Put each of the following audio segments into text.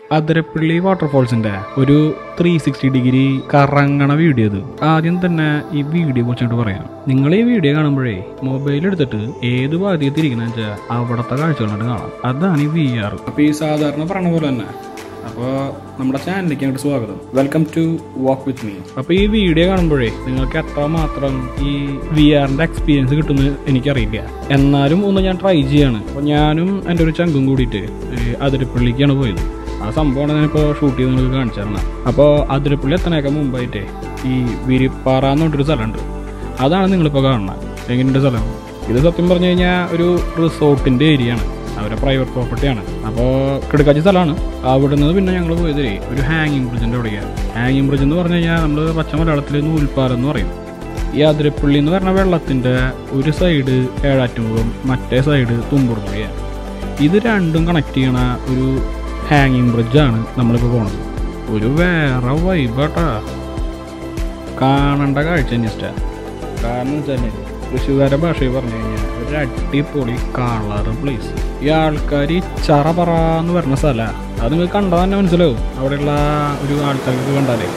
അതിരപ്പള്ളി വാട്ടർഫോൾസിന്റെ ഒരു three sixty degree കറങ്ങണ വീഡിയോ ഇത് ആദ്യം തന്നെ ഈ വീഡിയോ കുറിച്ചിട്ട് പറയാം നിങ്ങൾ ഈ വീഡിയോ കാണുമ്പോഴേ മൊബൈൽ എടുത്തിട്ട് ഏത് ഭാഗത്തേക്ക് തിരിക്കുന്ന വെച്ചാൽ അവിടുത്തെ കാഴ്ചകളായിട്ട് കാണാം അതാണ് ഈ വി ആർ അപ്പൊ ഈ സാധാരണ പറഞ്ഞ പോലെ തന്നെ അപ്പോൾ നമ്മുടെ ചാനലിലേക്ക് അങ്ങോട്ട് സ്വാഗതം welcome to walk with me അപ്പോൾ ഈ വീഡിയോ കാണുമ്പോഴേ നിങ്ങൾക്ക് എത്ര മാത്രം ഈ വി ആറിൻ്റെ എക്സ്പീരിയൻസ് കിട്ടുമെന്ന് എനിക്കറിയില്ല എന്നാലും ഒന്ന് ഞാൻ ട്രൈ ചെയ്യാണ് അപ്പോൾ ഞാനും എൻ്റെ ഒരു ചങ്കും കൂടിയിട്ട് ഈ അതിരപ്പള്ളിക്കാണ് പോയത് ആ സംഭവമാണ് ഞാനിപ്പോൾ ഷൂട്ട് ചെയ്ത് നിങ്ങൾക്ക് കാണിച്ചു തരണം അപ്പോൾ അതിരപ്പള്ളി എത്തണേക്കാൾ മുമ്പായിട്ടേ ഈ വിരിപ്പാറ എന്ന് പറഞ്ഞൊരു സ്ഥലമുണ്ട് അതാണ് നിങ്ങളിപ്പോൾ കാണുന്നത് എങ്ങനെയുണ്ട് സ്ഥലം ഇത് സത്യം പറഞ്ഞു കഴിഞ്ഞാൽ ഒരു റിസോർട്ടിൻ്റെ ഏരിയ ആണ് അവരെ പ്രൈവറ്റ് പ്രോപ്പർട്ടിയാണ് അപ്പോൾ കിടക്കാച്ച സ്ഥലമാണ് അവിടെ നിന്ന് പിന്നെ ഞങ്ങൾ പോയത് ഒരു ഹാങ്ങിങ് ബ്രിഡ്ജിൻ്റെ അവിടേക്കാണ് ഹാങ്ങിങ് ബ്രിഡ്ജ് എന്ന് പറഞ്ഞു കഴിഞ്ഞാൽ നമ്മൾ പച്ച മലയാളത്തിൽ നൂൽപ്പാലം എന്ന് പറയും ഈ അതിരപ്പള്ളി എന്ന് പറഞ്ഞ വെള്ളത്തിൻ്റെ ഒരു സൈഡ് ഏഴാറ്റുമുഖം മറ്റേ സൈഡ് തുമ്പുറുമുകയാണ് ഇത് രണ്ടും കണക്ട് ചെയ്യണ ഒരു ഹാങ്ങിങ് ബ്രിഡ്ജാണ് നമ്മളിപ്പോൾ പോണത് ഒരു വേറെ വൈബാട്ടാ കാണേണ്ട കാഴ്ച തന്നെ ഇഷ്ടമാണ് കാരണം വെച്ചാൽ തൃശ്ശൂകാരുടെ ഭാഷയിൽ പറഞ്ഞു കഴിഞ്ഞാൽ ഒരു അടിപൊളി കളർ പ്ലേസ് ഈ ആൾക്കാർ ഈ ചറ പറ എന്ന് പറഞ്ഞ സ്ഥലമാണ് അത് നിങ്ങൾ കണ്ടാൽ തന്നെ മനസ്സിലാവും അവിടെയുള്ള ഒരു ആൾക്കാർക്ക് കണ്ടാലേ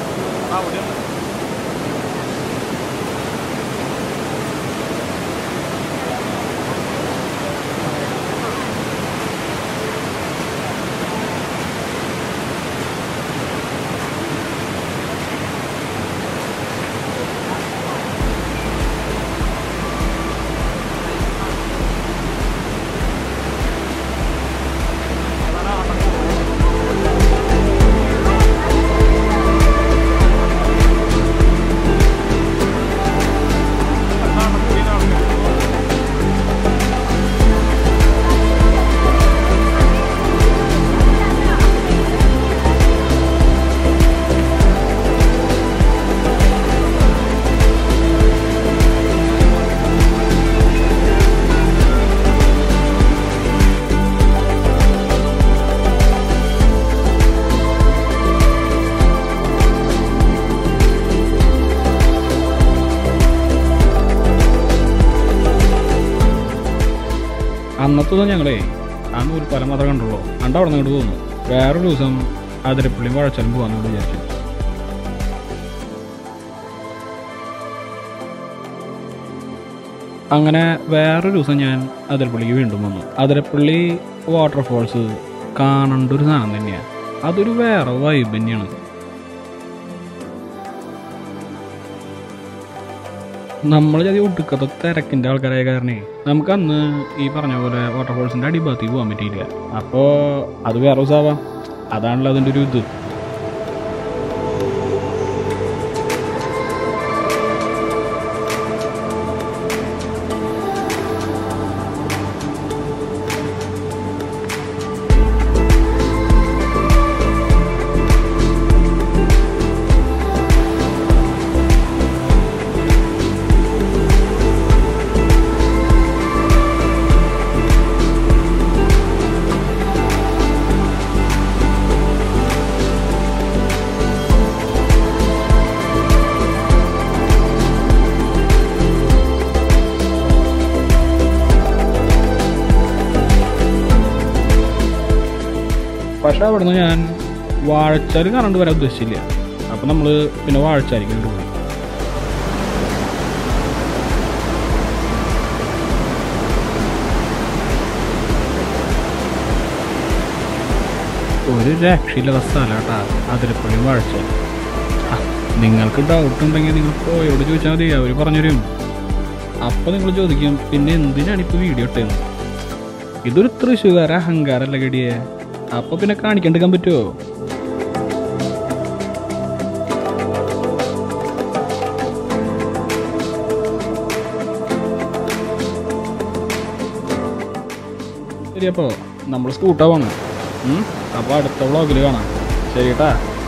അന്നത്തെ ദിവസം ഞങ്ങളേ ആ നൂൽപ്പാലം മാത്രമേ കണ്ടുള്ളൂ അണ്ട് അവിടെ നിന്ന് പോന്നു വേറൊരു ദിവസം അതിരപ്പള്ളിയും വാഴച്ചാലും പോകാമെന്ന് വിചാരിച്ചു അങ്ങനെ വേറൊരു ദിവസം ഞാൻ അതിരപ്പള്ളിക്ക് വീണ്ടും വന്നു അതിരപ്പള്ളി വാട്ടർഫോൾസ് കാണേണ്ട ഒരു സാധനം തന്നെയാണ് അതൊരു വേറെ വൈബ് തന്നെയാണ് നമ്മൾ ചതി ഒടുക്കത്തെ തിരക്കിൻ്റെ ആൾക്കാരായ കാരണേ നമുക്ക് അന്ന് ഈ പറഞ്ഞ പോലെ വാട്ടർഫോൾസിൻ്റെ അടിഭാഗത്തേക്ക് പോകാൻ പറ്റിയില്ല അപ്പോൾ അത് വേറെ ദിവസമാവാം അതാണല്ലോ അതിൻ്റെ ഒരു ഇത് പക്ഷെ അവിടുന്ന് ഞാൻ വാഴച്ചാൽ കറണ്ട് വരാൻ ഉദ്ദേശിച്ചില്ല അപ്പം നമ്മൾ പിന്നെ വാഴച്ചാലിക്ക് അങ്ങോട്ട് പോയി ഒരു രക്ഷയില്ലാത്ത സ്ഥലമാട്ടാ അതിരപ്പള്ളി വാഴച്ചാൽ ആ, നിങ്ങൾക്ക് ഡൗട്ട് ഉണ്ടെങ്കിൽ നിങ്ങൾ പോയോട് ചോദിച്ചാൽ മതി അവർ പറഞ്ഞുതരും അപ്പം നിങ്ങൾ ചോദിക്കും പിന്നെ എന്തിനാണ് ഇപ്പോൾ വീഡിയോ ഇട്ടത് ഇതൊരു തൃശ്ശൂകാര അഹങ്കാരല്ല ഗടിയെ അപ്പൊ പിന്നെ കാണിക്കണ്ടെടുക്കാൻ പറ്റുമോ ശരി അപ്പോൾ നമ്മൾ സ്കൂട്ടാ പോണ് അപ്പോൾ അടുത്ത വ്ളോഗിൽ കാണാം ശരി കേട്ടാ